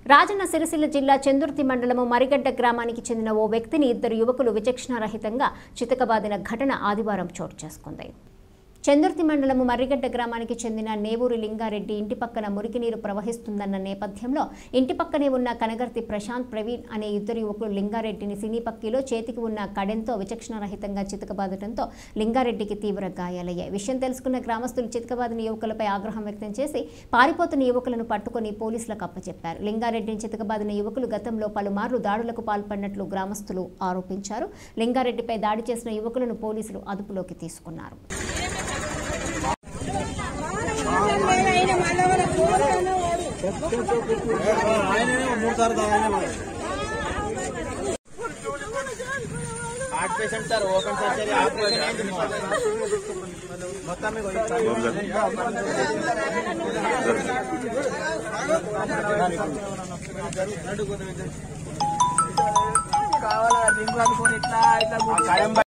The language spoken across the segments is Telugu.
రాజన్న సిరిసిల్ల జిల్లా చందుర్తి మండలము మరిగడ్డ గ్రామానికి చెందిన ఓ వ్యక్తిని ఇద్దరు యువకులు విచక్షణారహితంగా చితకబాదిన ఘటన ఆదివారం చోటు చేసుకుంది చందుర్తి మండలము మర్రిగడ్డ గ్రామానికి చెందిన నేవూరి లింగారెడ్డి ఇంటి పక్కన మురికినీరు ప్రవహిస్తుందన్న నేపథ్యంలో ఇంటి పక్కనే ఉన్న కనగర్తి ప్రశాంత్ ప్రవీణ్ అనే ఇద్దరు యువకులు లింగారెడ్డిని సినీ పక్కిలో చేతికి ఉన్న కడెంతో విచక్షణరహితంగా చితకబాదటంతో లింగారెడ్డికి తీవ్ర గాయాలయ్యాయి విషయం తెలుసుకున్న గ్రామస్తులు చితకబాదిన యువకులపై ఆగ్రహం వ్యక్తం చేసి పారిపోతున్న యువకులను పట్టుకుని పోలీసులకు అప్పచెప్పారు లింగారెడ్డిని చితకబాదిన యువకులు గతంలో పలుమార్లు దాడులకు పాల్పడినట్లు గ్రామస్తులు ఆరోపించారు లింగారెడ్డిపై దాడి చేసిన యువకులను పోలీసులు అదుపులోకి తీసుకున్నారు heart patient sir open surgery operation అయింది మొత్తం మీకు కావాలా రింగు అనుకుని ఇట్లా ఇట్లా కడం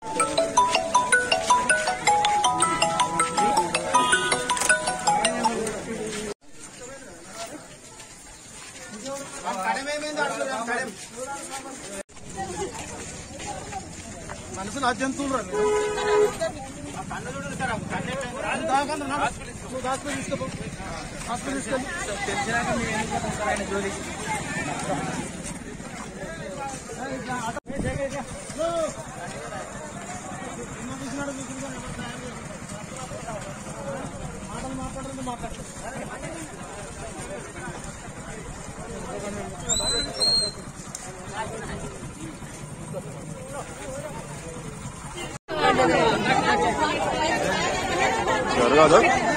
మనసు నా జంతువులు రా తెలిసినాక మీరు ఎందుకు పోతారు ఆయన జోలికి జరగదు